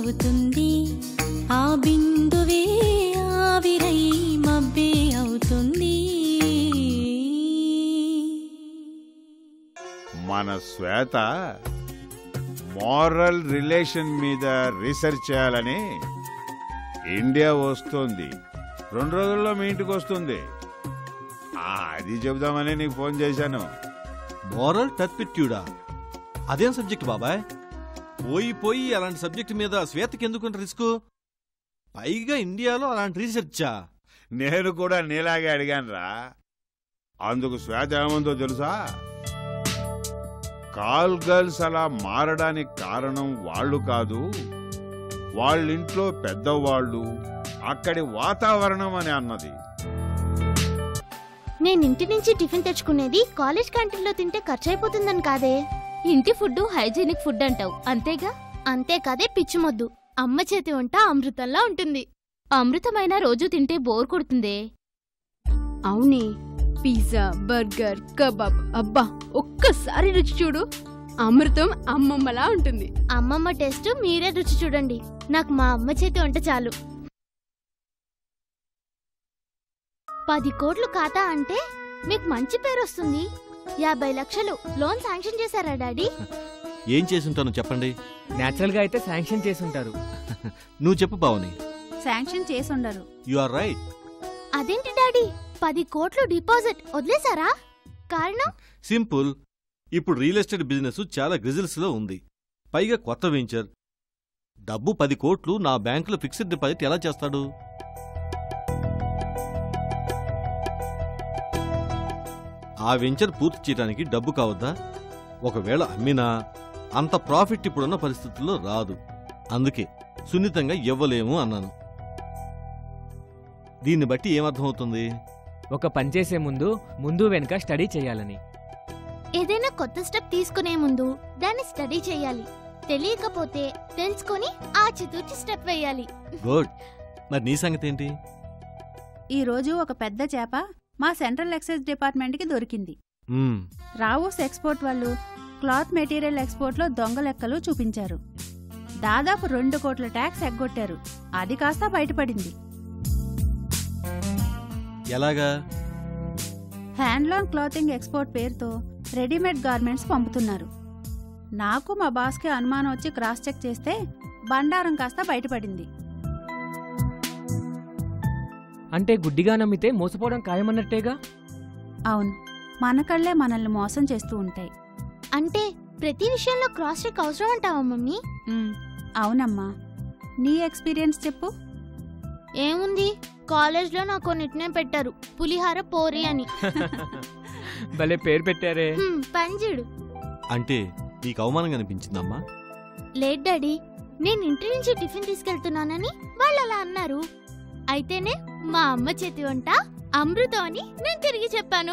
అవుతుంది ఆ బిందువే ఆవిరై మబ్బే అవుతుంది మన శ్వేత మారల్ రిలేషన్ మీద రీసెర్చ్ చేయాలని ఇండియా వస్తుంది రెండు రోజుల్లో మీ ఇంటికి వస్తుంది ఆ, అది చెబుదామని నీకు ఫోన్ చేశాను మోరల్ టర్పిట్యూడా అదేం సబ్జెక్ట్ బాబాయ్ పోయి పోయి అలాంటి సబ్జెక్ట్ మీద శ్వేతకి ఎందుకంత రిస్క్ పైగా ఇండియాలో అలాంటి రీసెర్చా నేను కూడా నీలాగే అడిగాను రా అందుకు శ్వేత ఏముందో తెలుసా కాల్ గర్ల్స్ అలా మారడానికి కారణం వాళ్ళు కాదు వాళ్ళింట్లో పెద్దవాళ్ళు అక్కడి వాతావరణం అని అన్నది నేను ఇంటి నుంచి టిఫిన్ తెచ్చుకునేది కాలేజ్ క్యాంటీన్లో తింటే ఖర్చు అయిపోతుందని కాదే ఇంటి ఫుడ్ హైజీనిక్ ఫుడ్ అంటావు అంతేగా అంతేకాదే పిచ్చిమొద్దు అమ్మ చేతి వంట అమృతంలా ఉంటుంది అమృతమైన రోజు తింటే బోర్ కొడుతుందే అవునే పిజ్జా బర్గర్ కబాబ్ అబ్బా ఒక్కసారి రుచి చూడు అమృతం అమ్మమ్మలా ఉంటుంది అమ్మమ్మ టేస్ట్ మీరే రుచి చూడండి నాకు మా అమ్మ చేతి వంట చాలు పది కోట్లు ఖాతా అంటే మీకు మంచి పేరు వస్తుంది యాభై లక్షలు లోన్ శాంక్షన్ చేశారా డాడీ ఏం చేసుంటాను చెప్పండి నేచురల్ గా అయితే శాంక్షన్ చేసి ఉంటారు నువ్వు చెప్పు పావని శాంక్షన్ చేసుండరు యు ఆర్ రైట్ అదేంటి డాడీ పది కోట్లు డిపాజిట్ వదిలేశారా కారణం సింపుల్ ఇప్పుడు రియల్ ఎస్టేట్ బిజినెస్ చాలా గ్రిజిల్స్ లో ఉంది పైగా కొత్త వెంచర్ డబ్బు పది కోట్లు నా బ్యాంకులో ఫిక్స్డ్ డిపాజిట్ ఎలా చేస్తాడు ఆ వెంచర్ పూర్తి చేయడానికి డబ్బు కావద్దా ఒకవేళ అమ్మినా అంత ప్రాఫిట్ ఇప్పుడున్న పరిస్థితుల్లో రాదు అందుకే సున్నితంగా ఇవ్వలేము అన్నాను దీన్ని బట్టి ఏమర్థమవుతుంది ఒక పని చేసే ముందు ముందు వెనుక స్టడీ చేయాలని ఏదైనా కొత్త స్టెప్ తీసుకునే ముందు దాన్ని స్టడీ చేయాలి తెలియకపోతే తెలుసుకొని ఆచితూచి స్టెప్ వేయాలి గుడ్ మరి నీ సంగతి ఏంటి ఈ రోజు ఒక పెద్ద చేప మా సెంట్రల్ ఎక్సైజ్ డిపార్ట్మెంట్కి దొరికింది మ్మ్. రావోస్ ఎక్స్పోర్ట్ వాళ్ళు క్లాత్ మెటీరియల్ ఎక్స్పోర్ట్లో దొంగ లెక్కలు చూపించారు దాదాపు రెండు కోట్ల ట్యాక్స్ ఎగ్గొట్టారు అది కాస్త బయటపడింది ఎలాగా హ్యాండ్లూమ్ క్లాతింగ్ ఎక్స్పోర్ట్ పేరుతో రెడీమేడ్ గార్మెంట్స్ పంపుతున్నారు నాకు మా బాస్కి అనుమానం వచ్చి క్రాస్ చెక్ చేస్తే బండారం కాస్త బయటపడింది అంటే గుడ్డిగా నమ్మితే మోసపోవడం ఖాయమన్నట్టేగా అవును మన కళ్ళే మనల్ని మోసం చేస్తూ ఉంటాయి అంటే ప్రతి విషయంలో క్రాస్ చెక్ అవసరం అంటావా మమ్మీ ఉమ్, అవునమ్మా నీ ఎక్స్పీరియన్స్ చెప్పు ఏముంది కాలేజ్లో నాకు నిట్నే పెట్టారు పులిహార పోరి అని భలే పేరు పెట్టారే హ్మ్, పంజుడు అంటే నీకు అవమానంగా అనిపించిందమ్మా లేట్ డాడీ నేను ఇంటి నుంచి టిఫిన్ తీసుకెళ్తున్నానని వాళ్ళు అలా అన్నారు అయితేనే మా అమ్మ చేతి వంట అమృతం అని నేను తిరిగి చెప్పాను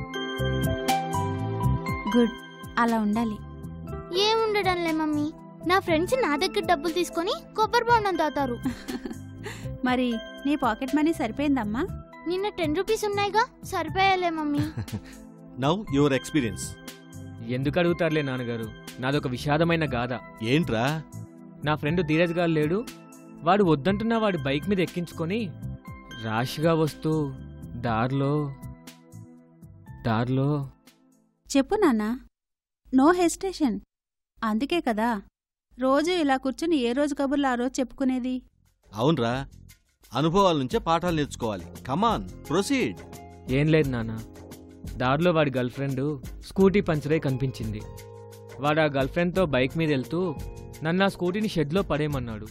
గుడ్ అలా ఉండాలి ఏముండడంలే మమ్మీ నా ఫ్రెండ్స్ నా దగ్గర డబ్బులు తీసుకొని కొబ్బరి బొండం తాతారు మరి నీ పాకెట్ మనీ సరిపోయిందమ్మా నిన్న టెన్ రూపీస్ ఉన్నాయిగా సరిపోయాలే మమ్మీ నవ్ యువర్ ఎక్స్పీరియన్స్ ఎందుకు అడుగుతారులే నాన్నగారు నాదొక విషాదమైన గాథ ఏంట్రా నా ఫ్రెండ్ ధీరజ్ గారు లేడు వాడు వద్దంటున్న వాడి బైక్ మీద ఎక్కించుకొని రాష్గా వస్తూ దారిలో దారిలో చెప్పు నాన్నా నో హెసిటేషన్ అందుకే కదా రోజు ఇలా కూర్చుని ఏ రోజు కబుర్లు ఆ రోజు చెప్పుకునేది అవునరా అనుభవాల నుంచే పాఠాలు నేర్చుకోవాలి కమాన్ ప్రొసీడ్ ఏం లేదు నాన్న దారిలో వాడి గర్ల్ ఫ్రెండ్ స్కూటీ పంచరై కనిపించింది వాడు ఆ గర్ల్ ఫ్రెండ్తో బైక్ మీద వెళ్తూ నన్ను ఆ స్కూటీని షెడ్లో పడేయమన్నాడు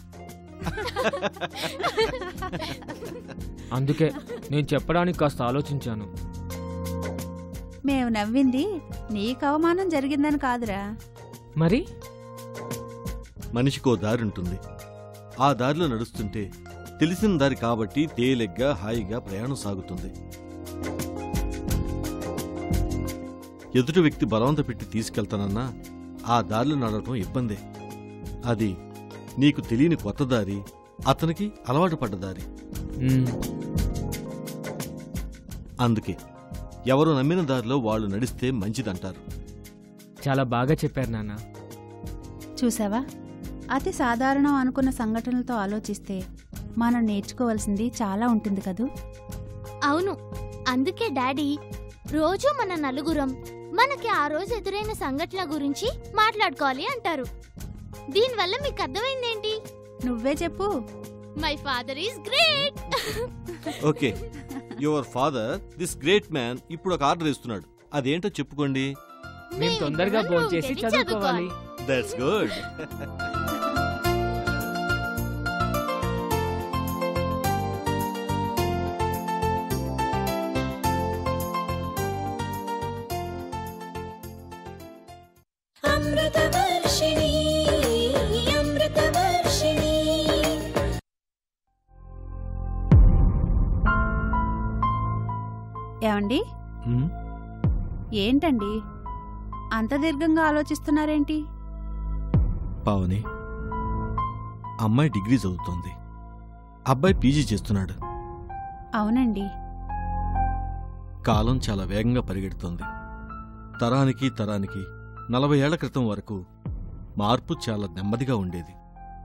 అందుకే నేను చెప్పడానికి కాస్త ఆలోచించాను మేము నవ్వింది నీకు అవమానం జరిగిందని కాదురా మరి మనిషికో దారి ఉంటుంది ఆ దారిలో నడుస్తుంటే తెలిసిన దారి కాబట్టి తేలిగ్గా హాయిగా ప్రయాణం సాగుతుంది ఎదుటి వ్యక్తి బలవంత పెట్టి తీసుకెళ్తానన్నా ఆ దారిలో నడవటం ఇబ్బందే అది నీకు తెలియని కొత్త దారి అతనికి అలవాటు పడ్డ దారి మ్మ్. అందుకే ఎవరు నమ్మిన దారిలో వాళ్ళు నడిస్తే మంచిదంటారు చాలా బాగా చెప్పారు నాన్న చూసావా అతి సాధారణం అనుకున్న సంఘటనలతో ఆలోచిస్తే మనం నేర్చుకోవాల్సింది చాలా ఉంటుంది కదూ అవును అందుకే డాడీ రోజు మన నలుగురం మనకి ఆ రోజు ఎదురైన సంఘటనల గురించి మాట్లాడుకోవాలి అంటారు దీనివల్ల మీకు అర్థమైందేంటి నువ్వే చెప్పు my father is great okay your father this great man ఇప్పుడు ఒక ఆర్డర్ ఇస్తున్నాడు అదేంటో చెప్పుకోండి మేము తొందరగా ఫోన్ చేసి చదువుకోవాలి దట్స్ గుడ్ అమృతవర్షిణి అమృతవర్షిణి ఏమండి ఏంటండి అంత దీర్ఘంగా ఆలోచిస్తున్నారేంటి పావని అమ్మాయి డిగ్రీ చదువుతోంది అబ్బాయి పీజీ చేస్తున్నాడు అవునండి కాలం చాలా వేగంగా పరిగెడుతోంది తరానికి తరానికి నలభై ఏళ్ల క్రితం వరకు మార్పు చాలా నెమ్మదిగా ఉండేది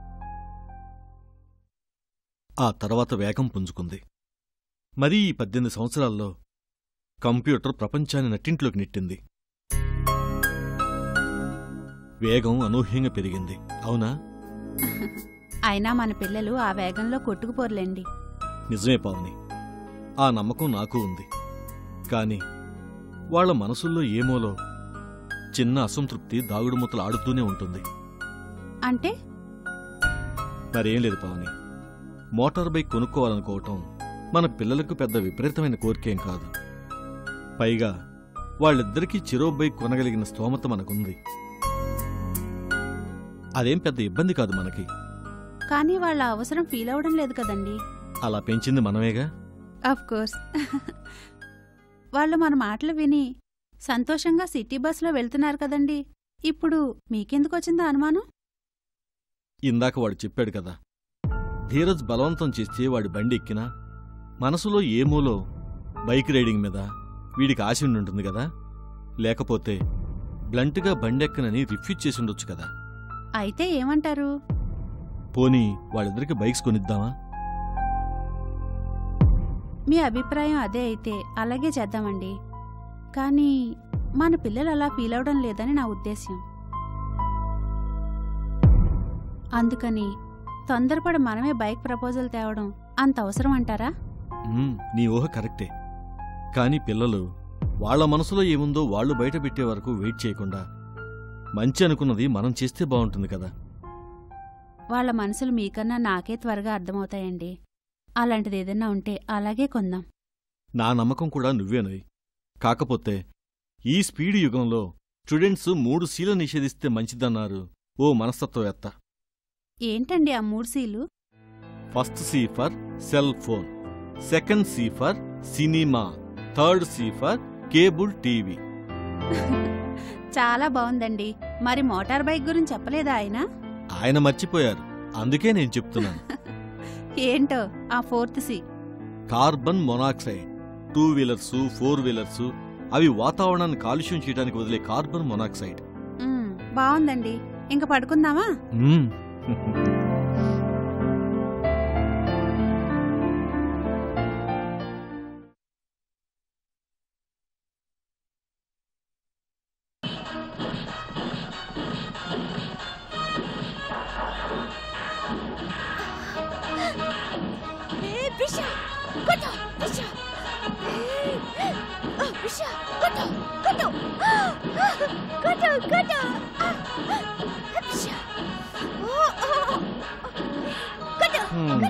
ఆ తర్వాత వేగం పుంజుకుంది మరీ ఈ పద్దెనిమిది సంవత్సరాల్లో కంప్యూటర్ ప్రపంచాన్ని నట్టింట్లోకి నెట్టింది వేగం అనూహ్యంగా పెరిగింది అవునా అయినా మన పిల్లలు ఆ వేగంలో కొట్టుకుపోర్లేండి నిజమే పావని ఆ నమ్మకం నాకు ఉంది కాని వాళ్ళ మనసుల్లో ఏమోలో చిన్న అసంతృప్తి దాగుడుమూతలు ఆడుతూనే ఉంటుంది అంటే మరేం లేదు పావని మోటార్ బైక్ కొనుక్కోవాలనుకోవటం మన పిల్లలకు పెద్ద విపరీతమైన కోరికేం కాదు పైగా వాళ్ళిద్దరికీ చిరో బైక్ కొనగలిగిన స్తోమత మనకుంది అదేం పెద్ద ఇబ్బంది కాదు మనకి కానీ వాళ్ళ అవసరం ఫీల్ అవడం లేదు కదండి అలా పెంచింది మనమేగా అఫ్ కోర్స్ వాళ్ళు మన మాటలు విని సంతోషంగా సిటీ బస్లో వెళ్తున్నారు కదండి ఇప్పుడు మీకెందుకు వచ్చిందా అనుమానం ఇందాక వాడు చెప్పాడు కదా ధీరజ్ బలవంతం చేస్తే వాడి బండి ఎక్కినా మనసులో ఏమూలో బైక్ రైడింగ్ మీద వీడికి ఆశ ఉండి ఉంటుంది కదా లేకపోతే బ్లంట్గా బండెక్కనని రిఫ్యూజ్ చేసి ఉండొచ్చు కదా అయితే ఏమంటారు పోనీ వాళ్ళిద్దరికి బైక్స్ కొనిద్దామా మీ అభిప్రాయం అదే అయితే అలాగే చేద్దామండి కానీ మన పిల్లలు అలా ఫీల్ అవడం లేదని నా ఉద్దేశ్యం అందుకని తొందరపడి మనమే బైక్ ప్రపోజల్ తేవడం అంత అవసరం అంటారా ఉమ్, నీ ఊహ కరెక్టే కాని పిల్లలు వాళ్ళ మనసులో ఏముందో వాళ్ళు బయట పెట్టే వరకు వెయిట్ చేయకుండా మంచి అనుకున్నది మనం చేస్తే బాగుంటుంది కదా వాళ్ళ మనసులు మీకన్నా నాకే త్వరగా అర్థమవుతాయండి అలాంటిది ఏదైనా ఉంటే అలాగే కొందాం నా నమ్మకం కూడా నువ్వేనది కాకపోతే ఈ స్పీడ్ యుగంలో స్టూడెంట్స్ మూడు సీలు నిషేధిస్తే మంచిదన్నారు ఓ మనస్తత్వవేత్త ఏంటండి ఆ మూడు సీలు first C for cell phone second C for cinema third C for cable TV చాలా బాగుందండి మరి మోటార్ బైక్ గురించి చెప్పలేదా ఆయన ఆయన మర్చిపోయారు అందుకే నేను చెప్తున్నాను ఏంటో ఆ fourth C carbon monoxide two wheelers four wheelers అవి వాతావరణాన్ని కాలుష్యం చేయడానికి వదిలే కార్బన్ మొనాక్సైడ్ మ్, బాగుందండి ఇంక పడుకుందామా మ్మ్. హ్మ్.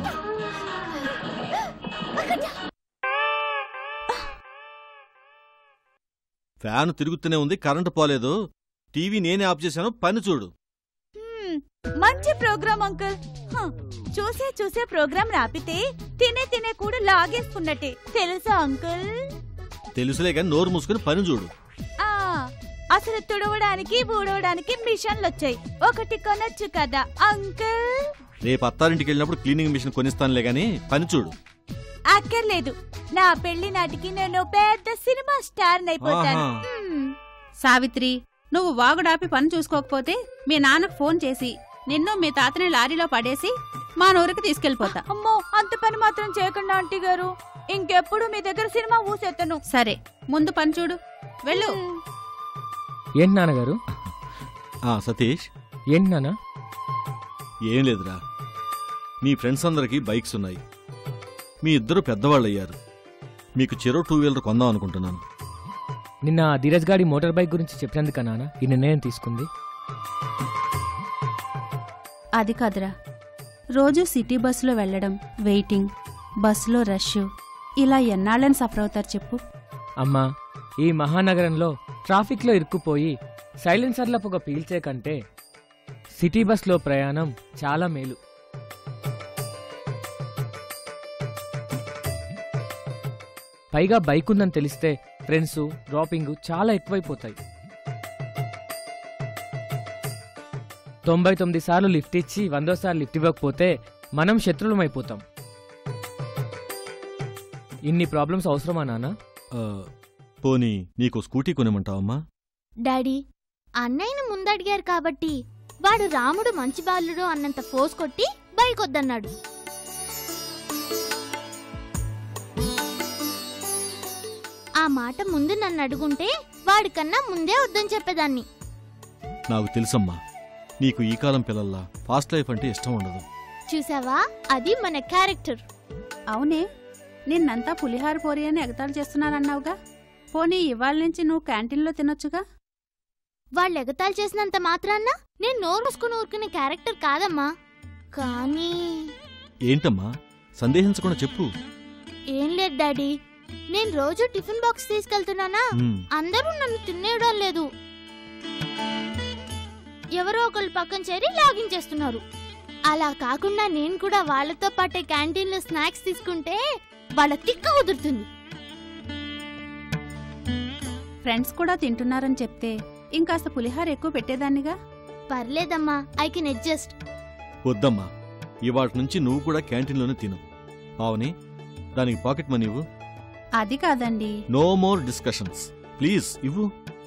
ఫ్యాన్ తిరుగుతూనే ఉంది కరెంటు పోలేదు టీవీ నేనే ఆఫ్ చేశాను పని చూడు మంచి ప్రోగ్రామ్ అంకుల్ హ, చూసే చూసే ప్రోగ్రామ్ రాపితే తినే తినే కూడా లాగేసుకున్నట్టే తెలుసా అంకుల్ తెలుసులే కానీ నోరు మూసుకుని పని చూడు ఆ అసలు తుడవడానికి ఊడవడానికి మిషన్లు వచ్చాయి ఒకటి కొనొచ్చు కదా అంకుల్ రేపు అత్తారింటికి వెళ్ళినప్పుడు క్లీనింగ్ మిషన్ కొనిస్తానులే గాని పని చూడు అక్కర్లేదు నా పెళ్లి నాటికి నేను పెద్ద సినిమా స్టార్ అయిపోతాను ఆహా. మ్మ్. సావిత్రి నువ్వు వాగుడాపి పని చూసుకోకపోతే మీ నాన్నకు ఫోన్ చేసి నిన్ను మీ తాతని లారీలో పడేసి మా నూరుకి తీసుకెళ్ళిపోతా అమ్మో అంత పని మాత్రం చేయకుండా ఆంటీ గారు ఇంకెప్పుడు మీ దగ్గర సినిమా ఊసెత్తను సరే ముందు పని చూడు వెళ్ళు ఏంటి నాన్నగారు ఆ సతీష్ ఏంటి నాన్న ఏం లేదురా మీ ఫ్రెండ్స్ అందరికీ బైక్స్ ఉన్నాయి మీ ఇద్దరు పెద్దవాళ్ళయ్యారు మీకు చెరో టూ వీలర్ కొందాం అనుకుంటున్నాను నిన్న ధీరజ్ గాడి మోటార్ బైక్ గురించి చెప్పినందుక నాన్న ఈ నిర్ణయం తీసుకుంది అది కాదురా రోజు సిటీ బస్సులో వెళ్ళడం వెయిటింగ్ బస్సులో రష్ ఇలా ఎన్నాళ్ళని సఫర్ అవుతారు చెప్పు అమ్మా ఈ మహానగరంలో ట్రాఫిక్లో ఇరుక్కుపోయి సైలెన్సర్ల పొగ పీల్చే కంటే సిటీ బస్లో ప్రయాణం చాలా మేలు పైగా బైక్ ఉందని తెలిస్తే ఫ్రెండ్స్ డ్రాపింగ్ చాలా ఎక్కువైపోతాయి తొంభై తొమ్మిది సార్లు లిఫ్ట్ ఇచ్చి వందోసార్లు లిఫ్ట్ ఇవ్వకపోతే మనం శత్రులమైపోతాం ఇన్ని ప్రాబ్లమ్స్ అవసరమా నాన్న ఆ, పోనీ నీకు స్కూటీ కొనిమంటావమ్మా డాడీ అన్నయ్యను ముందడిగారు కాబట్టి వాడు రాముడు మంచి బాలుడు అన్నంత ఫోర్స్ కొట్టి బైక్ వద్దన్నాడు ఆ మాట ముందు నన్ను అడుగుంటే వాడికన్నా ముందే వద్దని చెప్పేదాన్ని నాకు తెలుసమ్మా నీకు ఈ కాలం పిల్లల్లా ఫాస్ట్ లైఫ్ అంటే ఇష్టం ఉండదు చూసావా అది మన క్యారెక్టర్ అవునే నిన్నంతా పులిహార పోరి అని ఎగతాళి చేస్తున్నానన్నావుగా పోనీ ఇవాళ నుంచి నువ్వు క్యాంటీన్లో తినొచ్చుగా వాళ్ళు ఎగతాళి చేసినంత మాత్రాన్న నేను నోరు మూసుకుని ఊరుకునే క్యారెక్టర్ కాదమ్మా కానీ ఏంటమ్మా సందేహించకుండా చెప్పు ఏం లేదు డాడీ నేను రోజు టిఫిన్ బాక్స్ తీసుకెళ్తున్నానా ఉమ్, అందరూ నన్ను తినేయడం లేదు ఎవరో ఒకళ్ళు పక్కన చేరి లాగించేస్తున్నారు అలా కాకుండా నేను కూడా వాళ్ళతో పాటే క్యాంటీన్లో స్నాక్స్ తీసుకుంటే వాళ్ళ తిక్క కుదురుతుంది ఫ్రెండ్స్ కూడా తింటున్నారని చెప్తే ఇంకాస్త పులిహార ఎక్కువ పెట్టేదాన్నిగా పర్లేదమ్మా ఐ కెన్ అడ్జస్ట్ వద్దమ్మా ఇవాటి నుంచి నువ్వు కూడా క్యాంటీన్లోనే తిను పావని దానికి పాకెట్ మనీ ఇవ్వు అది కాదండి నో మోర్ డిస్కషన్స్ ప్లీజ్ ఇవ్వు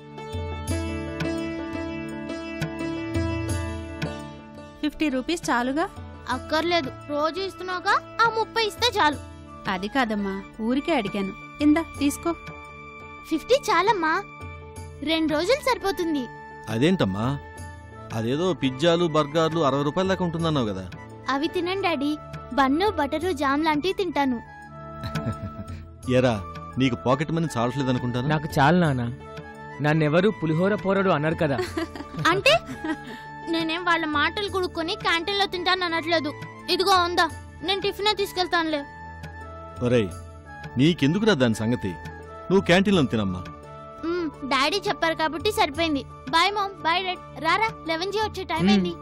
ఫిఫ్టీ రూపీస్ చాలుగా అక్కర్లేదు రోజు ఇస్తున్నావుగా ఆ ముప్పై ఇస్తే చాలు అది కాదమ్మా ఊరికే అడిగాను ఇందా తీసుకో ఫిఫ్టీ చాలమ్మా రెండు రోజులు సరిపోతుంది అదేంటమ్మా అదేదో పిజ్జాలు బర్గర్లు అరవై రూపాయల దాకా ఉంటుందన్నావు కదా అవి తినండి డాడీ బన్ను బటరు జామ్ లాంటివి తింటాను ఎరా నీకు పాకెట్ మనీ చాలట్లేదనుకుంటాను నాకు చాలు నాన్న నన్నెవరు పులిహోర పోరడు అన్నారు కదా అంటే నేనేం వాళ్ళ మాటలు కొడుక్కొని క్యాంటీన్లో తింటాను అనట్లేదు ఇదిగో ఉందా నేను టిఫిన్ తీసుకెళ్తానులే ఒరేయ్ నీకెందుకురా దాని సంగతి నువ్వు క్యాంటీన్లో తినమ్మా మ్మ్, డాడీ చెప్పారు కాబట్టి సరిపోయింది బాయ్ మామ్ బాయ్ డాడ్ రారా లెవెన్ జీ వచ్చే టైం మ్మ్. అయింది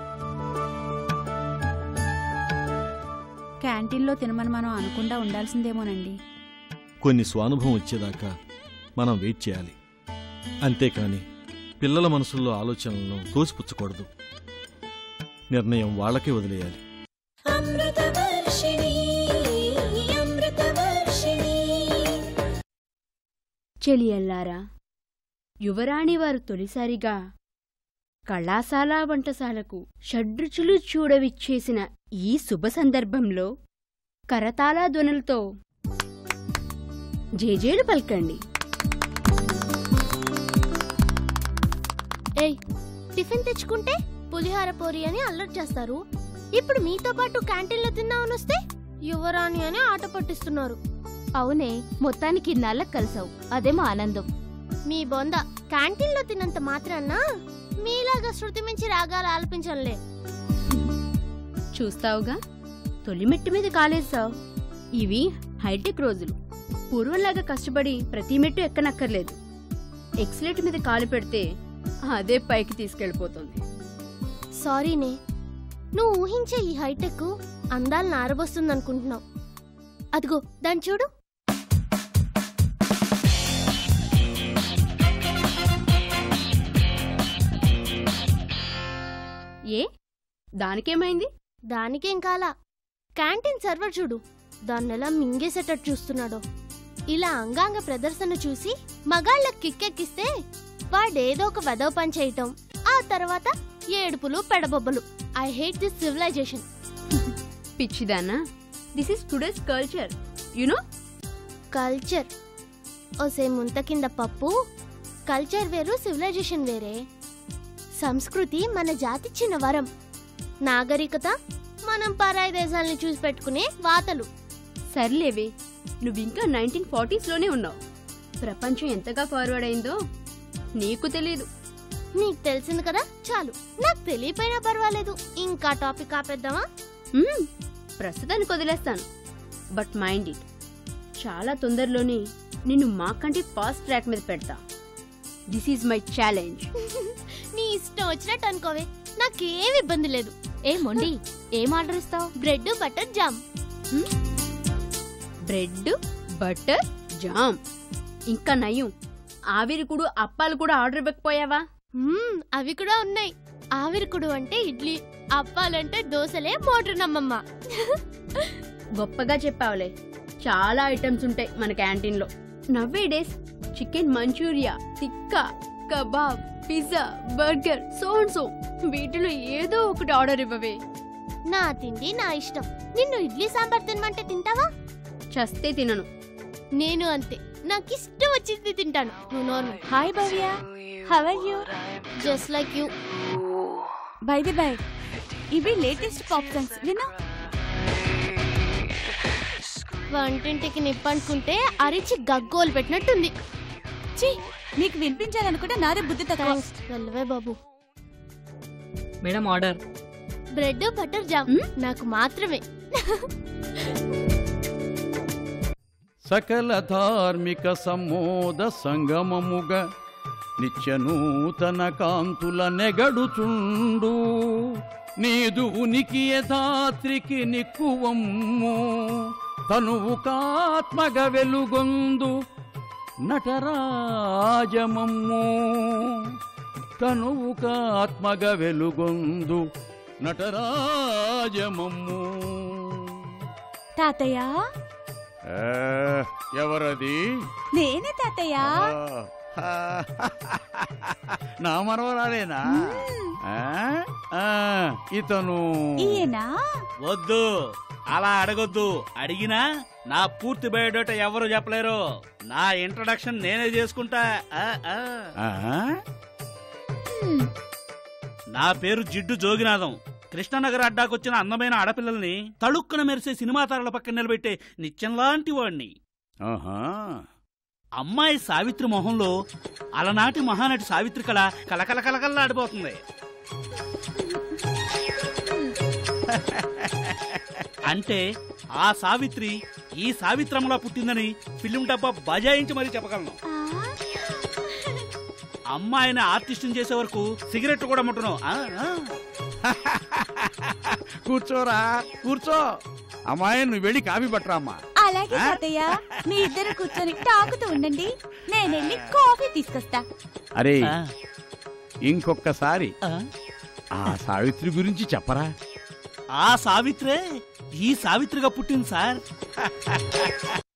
క్యాంటీన్లో తినమని మనం అనుకుండా ఉండాల్సిందేమోనండి కొన్ని స్వానుభవం వచ్చేదాకా మనం వెయిట్ చేయాలి అంతేకాని పిల్లల మనసుల్లో ఆలోచనలను తోసిపుచ్చకూడదు నిర్ణయం వాళ్ళకే వదిలేయాలి అమృతవర్షిణి అమృతవర్షిణి చెలియల్లారా యువరాణి వారు తొలిసారిగా కళాశాల వంటశాలకు షడ్రుచులు చూడవిచ్చేసిన ఈ శుభ సందర్భంలో కరతాళ ధ్వనులతో జేజేలు పలకండి ఏయ్ టిఫిన్ తెచ్చుకుంటే పులిహార పోరి అని అల్లరి చేస్తారు ఇప్పుడు మీతో పాటు క్యాంటీన్లో తిన్నామని వస్తే యువరాణి అని ఆట పట్టిస్తున్నారు అవునే మొత్తానికి నల్లకి కలిసావు అదేమో ఆనందం మీ బొంద క్యాంటీన్లో తిన్నంత మాత్రాన మీలాగా శృతి మించి రాగాలు ఆలపించంలే చూస్తావుగా తొలి మెట్టు మీద కాలేసావు ఇవి హైటెక్ రోజులు పూర్వంలాగా కష్టపడి ప్రతి మెట్టు ఎక్కనక్కర్లేదు ఎక్సలెట్ మీద కాలు పెడితే అదే పైకి తీసుకెళ్ళిపోతుంది సారీనే నువ్వు ఊహించే ఈ హైటెక్ అందాలను ఆరబోస్తుంది అనుకుంటున్నావు అదిగో దాన్ని చూడు ఏ దానికేమైంది దానికేం కాలా క్యాంటీన్ సర్వర్ చూడు దాన్నెలా మింగేసేటట్టు చూస్తున్నాడో ఇలా అంగాంగ ప్రదర్శన చూసి మగాళ్ళకి కిక్కెక్కిస్తే వాడేదో ఒక వెదవ పని చేయటం ఆ తర్వాత ఏడుపులు పెడబొబ్బలు ఐ హేట్ దిస్ సివిలైజేషన్ పిచ్చిదానా this is today's culture you know culture ఓసే ముంత కింద పప్పు కల్చర్ వేరు సివిలైజేషన్ వేరే సంస్కృతి మన జాతి చిన్న వరం నాగరికత మనం పరాయి దేశాలని చూసి పెట్టుకునే వాతలు సర్లేవే నువ్వు ఇంకా నైన్టీన్ ఫార్టీస్లోనే ఉన్నావు ప్రపంచం ఎంతగా ఫార్వర్డ్ అయిందో నీకు తెలీదు నీకు తెలిసింది కదా చాలు నాకు తెలియపోయినా పర్వాలేదు ఇంకా టాపిక్ ఆపేద్దామా మ్మ్, ప్రస్తుతానికి వదిలేస్తాను బట్ మైండ్ ఇట్ చాలా తొందరలోనే నిన్ను మాకంటే ఫాస్ట్ ట్రాక్ మీద పెడతా దిస్ ఈజ్ మై ఛాలెంజ్ నీ ఇష్టం వచ్చినట్టు అనుకోవే నాకేం ఇబ్బంది లేదు ఏ మొండి ఏం ఆర్డర్ ఇస్తావు bread butter jam bread butter jam ఇంకా నయం ఆవిరికుడు అప్పాలు కూడా ఆర్డర్ ఇవ్వకపోయావా మ్మ్, అవి కూడా ఉన్నాయి ఆవిరికుడు అంటే ఇడ్లీ అప్పాలంటే దోశలే మోటర్ నమ్మమ్మ గొప్పగా చెప్పావులే చాలా ఐటమ్స్ ఉంటాయి మన క్యాంటీన్లో నవ్వే days chicken manchuria tikka kebab pizza burger so and so వీటిలో ఏదో ఒకటి ఆర్డర్ ఇవ్వవే నా తిండి నా ఇష్టం నిన్ను ఇడ్లీ సాంబార్ తినమంటే తింటావా చస్తే తినను నేను అంతే నాకు ఇష్టం వచ్చింది తింటాను నువ్వు normal hi Bhavya how are you just like you bye the bye ఇవి లేటెస్ట్ పాప్ సాంగ్స్ విను వంటింటికి నిప్పనుకుంటే అరిచి గగ్గోలు పెట్టినట్టుంది ఛీ నీకు వినిపించాలనుకుంటే నాదే బుద్ధి తక్కువ థ్యాంక్స్ వెళ్ళవే బాబు madam order bread butter jam మ్మ్? నాకు మాత్రమే సకల ధార్మిక సమోద సంగమముగ నిత్య నూతన కాంతుల నెగడుచుండు నీదు ఉనికి యథాత్రికి నిక్కువమ్ము తనువు కాత్మగ వెలుగొందు నటరాజమమ్ము తనువు కాత్మగ వెలుగొందు నటరాజమమ్ము తాతయ్య ఆ, ఎవరది నేనే తాతయ్య ఆ, నా మనవరాలేనా ఆ? ఆ, ఇతను ఈయనా వద్దు అలా అడగొద్దు అడిగినా నా పూర్తి బయోడేటా ఎవరు చెప్పలేరు నా ఇంట్రడక్షన్ నేనే చేసుకుంటా ఆ, ఆ. ఆ? నా పేరు జిడ్డు జోగినాథం కృష్ణనగర్ అడ్డాకొచ్చిన అందమైన ఆడపిల్లల్ని తళుక్కున మెరిసే సినిమా తారల పక్కన నిలబెట్టే నిత్యంలాంటి వాణ్ణి ఆహా. అమ్మాయి సావిత్రి మొహంలో అలనాటి మహానటి సావిత్రి కళ కలకల కలకల్లాడిపోతుంది అంటే ఆ సావిత్రి ఈ సావిత్రమ్మలా పుట్టిందని ఫిలిం డబ్బా బజాయించి మరీ చెప్పగలను అమ్మాయిని ఆర్టిస్టుని చేసే వరకు సిగరెట్ కూడా ముట్టను ఆ, ఆ. కూర్చోరా కూర్చో అమ్మాయి నువ్వు వెళ్ళి కాఫీ పట్టరా అమ్మా అలాగే తాతయ్య మీ ఇద్దరు కూర్చొని తాకుతూ ఉండండి నేను వెళ్ళి కాఫీ తీసుకొస్తా అరే ఆ, ఇంకొకసారి ఆ. ఆ సావిత్రి గురించి చెప్పరా ఆ సావిత్రే ఈ సావిత్రిగా పుట్టింది సార్